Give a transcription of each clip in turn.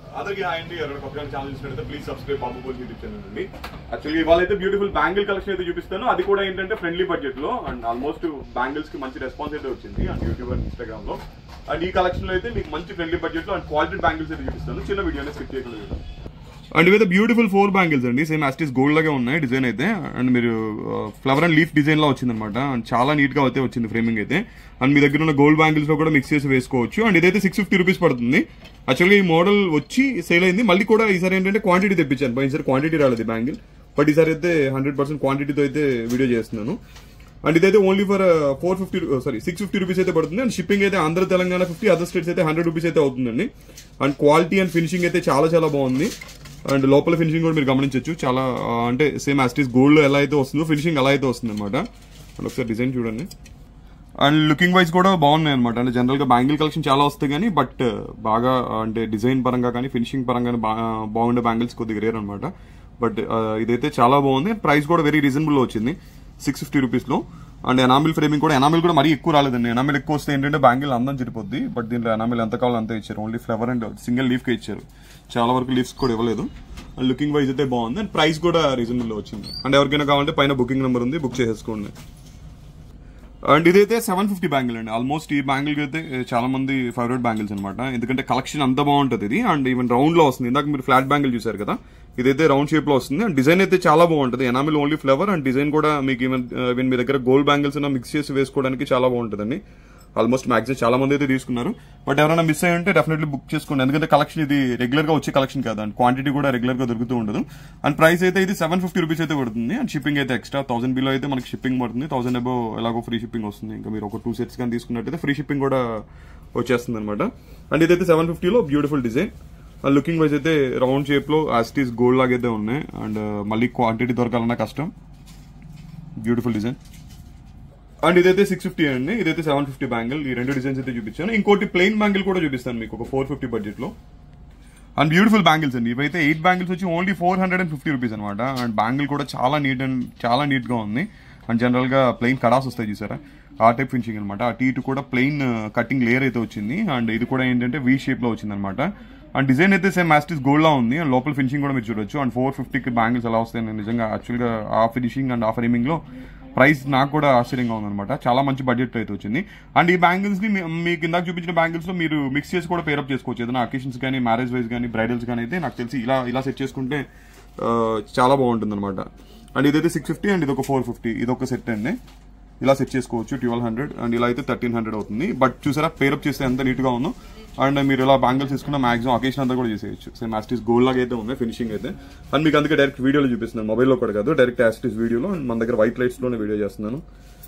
అందరికీ హాయ్ అండి ఎవరైనా కొత్తగా ఛానల్ చూసినట్లయితే ప్లీజ్ సబ్స్క్రైబ్ బాబు పోల్ యూట్యూబ్ ఛానల్ అండి యాక్చువల్లీ ఇవాళ అయితే బ్యూటిఫుల్ బ్యాంగిల్ కలెక్షన్ అయితే చూపిస్తాను అది కూడా ఏంటంటే ఫ్రెండ్లీ బడ్జెట్ లో అండ్ ఆల్మోస్ట్ బ్యాంగిల్స్ కి మంచి రెస్పాన్స్ అయితే వచ్చింది అండ్ యూట్యూబ్ అండ్ ఇన్స్టాగ్రామ్ లో అండ్ ఈ కలెక్షన్ లో అయితే మీకు మంచి ఫ్రెండ్లీ బడ్జెట్ లో అండ్ క్వాలిటీ బ్యాంగిల్స్ అయితే చూపిస్తాను చిన్న వీడియోనే స్కిప్ చేయకుండా అండ్ ఇవైతే బ్యూటిఫుల్ ఫోర్ బ్యాంగిల్స్ అండి సేమ్ యాస్టిస్ గోల్డ్ లాగే ఉన్నాయి డిజైన్ అయితే అండ్ మీరు ఫ్లవర్ అండ్ లీఫ్ డిజైన్ లో వచ్చింది అనమాట అండ్ చాలా నీట్ గా అయితే వచ్చింది ఫ్రేమింగ్ అయితే అండ్ మీ దగ్గర ఉన్న గోల్డ్ బ్యాంగిల్స్ లో కూడా మిక్స్ చేసి వేసుకోవచ్చు అండ్ ఇదైతే సిక్స్ ఫిఫ్టీ రూపీస్ పడుతుంది యాక్చువల్గా ఈ మోడల్ వచ్చి సేల్ అయింది మళ్ళీ కూడా ఈసారి ఏంటంటే క్వాంటిటీ తెప్పించాను పోయినసారి క్వాంటిటీ రాలేదు బ్యాంగిల్ బట్ ఈసారి అయితే హండ్రెడ్ పర్సెంట్ క్వాంటిటీతో అయితే వీడియో చేస్తున్నాను అండ్ ఇదైతే only for four fifty sorry six fifty rupees అయితే పడుతుంది అండ్ షిప్పింగ్ అయితే Andhra Telangana fifty other states అయితే హండ్రెడ్ రూపీస్ అయితే అవుతుందండి అండ్ క్వాలిటీ అండ్ ఫినిషింగ్ అయితే చాలా చాలా బాగుంది అండ్ లోపల ఫినిషింగ్ కూడా మీరు గమనించవచ్చు చాలా ఆ, అంటే సేమ్ యాస్టీస్ గోల్డ్ ఎలా అయితే వస్తుందో ఫినిషింగ్ అలా అయితే వస్తుంది అనమాట అండ్ ఒకసారి డిజైన్ చూడండి అండ్ లుకింగ్ వైజ్ కూడా బాగున్నాయి అనమాట అంటే జనరల్ గా బ్యాంగిల్ కలెక్షన్ చాలా వస్తాయి కానీ బట్ బాగా అంటే డిజైన్ పరంగా కానీ ఫినిషింగ్ పరంగా కానీ బా- బాగుండే బ్యాంగిల్స్ కొద్దిగా రేర్ అనమాట బట్ ఇదైతే చాలా బాగుంది ప్రైస్ కూడా వెరీ రీజనబుల్ లో వచ్చింది సిక్స్ ఫిఫ్టీ రూపీస్ లో అండ్ ఎనామిల్ ఫ్రేమింగ్ కూడా ఎనామిల్ కూడా మరీ ఎక్కువ రాలేదండి ఎనామిల్ ఎక్కువ వస్తే ఏంటంటే బ్యాంగిల్ అందం చిరిపోద్ది బట్ దీంట్లో ఎనామిల్ ఎంత కావాలో అంతే ఇచ్చారు only flower and single leaf కి ఇచ్చారు చాలా వరకు లీవ్స్ కూడా ఇవ్వలేదు అండ్ లుకింగ్ వైజ్ అయితే బాగుంది అండ్ ప్రైస్ కూడా రీజనబుల్ లో వచ్చింది అండ్ ఎవరికైనా కావాలంటే పైన బుకింగ్ నెంబర్ ఉంది బుక్ చేసేసుకోండి అండ్ ఇదైతే సెవెన్ ఫిఫ్టీ బ్యాంగిల్ అండి ఆల్మోస్ట్ ఈ బ్యాంగిల్ అయితే చాలా మంది ఫేవరెట్ బ్యాంగిల్స్ అనమాట ఎందుకంటే కలెక్షన్ అంత బాగుంటుంది ఇది అండ్ ఈవెన్ రౌండ్ లో వస్తుంది ఇందాక మీరు ఫ్లాట్ బ్యాంగిల్ చూసారు కదా ఇదైతే రౌండ్ షేప్ లో వస్తుంది అండ్ డిజైన్ అయితే చాలా బాగుంటుంది enamel only flower and design కూడా మీకు ఈవెన్ ఈవెన్ మీ దగ్గర గోల్డ్ బ్యాంగిల్స్ మిక్స్ చేసి వేసుకోవడానికి చాలా బాగుంటుందండి ఆల్మోస్ట్ మాక్సిమం చాలా మంది అయితే తీసుకున్నారు బట్ ఎవరైనా మిస్ అయ్యి ఉంటే డెఫినెట్లీ బుక్ చేసుకోండి ఎందుకంటే కలెక్షన్ ఇది రెగ్యులర్ గా వచ్చే కలెక్షన్ కాదు అండ్ క్వాంటిటీ కూడా రెగ్యులర్ గా దొరుకుతూ ఉండదు అండ్ ప్రైస్ అయితే ఇది సెవెన్ ఫిఫ్టీ రూపీస్ అయితే పడుతుంది అండ్ షిప్పింగ్ అయితే ఎక్స్ట్రా థౌసండ్ బిలో అయితే మనకి షిప్పింగ్ పడుతుంది థౌసండ్ అబో ఎలాగో ఫ్రీ షిప్పింగ్ వస్తుంది ఇంకా మీరు ఒక టూ సెట్స్ కానీ తీసుకున్నట్టయితే ఫ్రీ షిప్పింగ్ కూడా వచ్చేస్తుంది అనమాట అండ్ ఇదైతే సెవెన్ ఫిఫ్టీలో beautiful design and looking wise అయితే రౌండ్ షేప్ లో యాస్టీస్ గోల్డ్ లాగైతే ఉన్నాయి అండ్ మళ్ళీ క్వాంటిటీ దొరకాలన్నా కష్టం బ్యూటిఫుల్ డిజైన్ అండ్ ఇదైతే సిక్స్ ఫిఫ్టీ అండి ఇదైతే సెవెన్ ఫిఫ్టీ బ్యాంగిల్ ఈ రెండు డిజైన్స్ అయితే చూపించాను ఇంకోటి ప్లెయిన్ బ్యాంగిల్ కూడా చూపిస్తాను మీకు ఒక ఫోర్ ఫిఫ్టీ బడ్జెట్ లో అండ్ బ్యూటిఫుల్ బ్యాంగిల్స్ అండి ఇవైతే ఎయిట్ బ్యాంగిల్స్ వచ్చి only four hundred and fifty rupees అనమాట అండ్ బ్యాంగిల్ కూడా చాలా నీట్ అండ్ చాలా నీట్ గా ఉంది అండ్ జనరల్ గా ప్లెయిన్ కడాస్ వస్తాయి చూసారా ఆ టైప్ ఫినిషింగ్ అనమాట అటు ఇటు కూడా ప్లెయిన్ కటింగ్ లేయర్ అయితే వచ్చింది అండ్ ఇది కూడా ఏంటంటే వీ షేప్ లో వచ్చింది అనమాట అండ్ డిజైన్ అయితే సేమ్ మాస్టిస్ గోల్డ్ లా ఉంది అండ్ లోపల ఫినిషింగ్ కూడా మీరు చూడొచ్చు అండ్ ఫోర్ ఫిఫ్టీకి బ్యాంగిల్స్ ఎలా వస్తాయి నేను నిజంగా యాక్చువల్గా ఆ ఫినిషింగ్ అండ్ ఆ ఫ్రేమింగ్ లో ప్రైస్ నాకు కూడా ఆశ్చర్యంగా ఉందన్నమాట చాలా మంచి బడ్జెట్ అయితే వచ్చింది అండ్ ఈ బ్యాంగిల్స్ ని మీ- మీకు ఇందాక చూపించిన బ్యాంగిల్స్ లో మీరు మిక్స్ చేసి కూడా పేరప్ చేసుకోవచ్చు ఏదైనా అకేషన్స్ కానీ మ్యారేజ్ వైజ్ కానీ బ్రైడల్స్ కానీ అయితే నాకు తెలిసి ఇలా ఇలా సెట్ చేసుకుంటే ఆ, చాలా బాగుంటుంది అనమాట అండ్ ఇదైతే సిక్స్ ఫిఫ్టీ అండ్ ఇది ఒక ఫోర్ ఫిఫ్టీ ఇది ఒక సెట్ అండి ఇలా సెట్ చేసుకోవచ్చు ట్వెల్వ్ హండ్రెడ్ అండ్ ఇలా అయితే థర్టీన్ హండ్రెడ్ అవుతుంది బట్ చూసారా పేరప్ చేస్తే ఎంత నీట్ గా ఉందో అండ్ మీరు ఇలా బ్యాంగిల్స్ తీసుకున్న మాక్సిమం అకేషన్ అంతా కూడా చేసేయచ్చు సేమ్ యాస్టిస్ గోల్డ్ లాగా అయితే ఉంది ఫినిషింగ్ అయితే అండ్ మీకు అందుకే డైరెక్ట్ వీడియోలో చూపిస్తున్నాను మొబైల్లో కూడా కాదు డైరెక్ట్ యాస్టిస్ వీడియోలో అండ్ మన దగ్గర వైట్ లైట్స్ లోనే వీడియో చేస్తున్నాను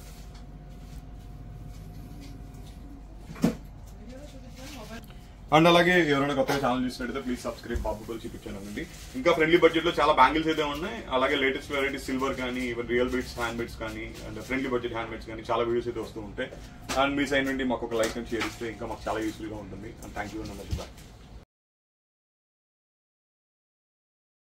అండ్ అలాగే ఎవరైనా కొత్తగా ఛానల్ చూసినట్టయితే ప్లీజ్ సబ్స్క్రైబ్ బాబుగోల్ చూపించాను అండి ఇంకా ఫ్రెండ్లీ బడ్జెట్ లో చాలా బ్యాంగిల్స్ అయితే ఉన్నాయి అలాగే లేటెస్ట్ వెరైటీ సిల్వర్ కానీ even real bits hand bits కానీ and friendly budget hand bits కానీ చాలా వీడియోస్ అయితే వస్తూ ఉంటాయి అండ్ మీ సైడ్ నుండి మాకు ఒక లైక్ అండ్ షేర్ ఇస్తే ఇంకా మాకు చాలా యూస్ఫుల్ గా ఉంటుంది and thank you and bye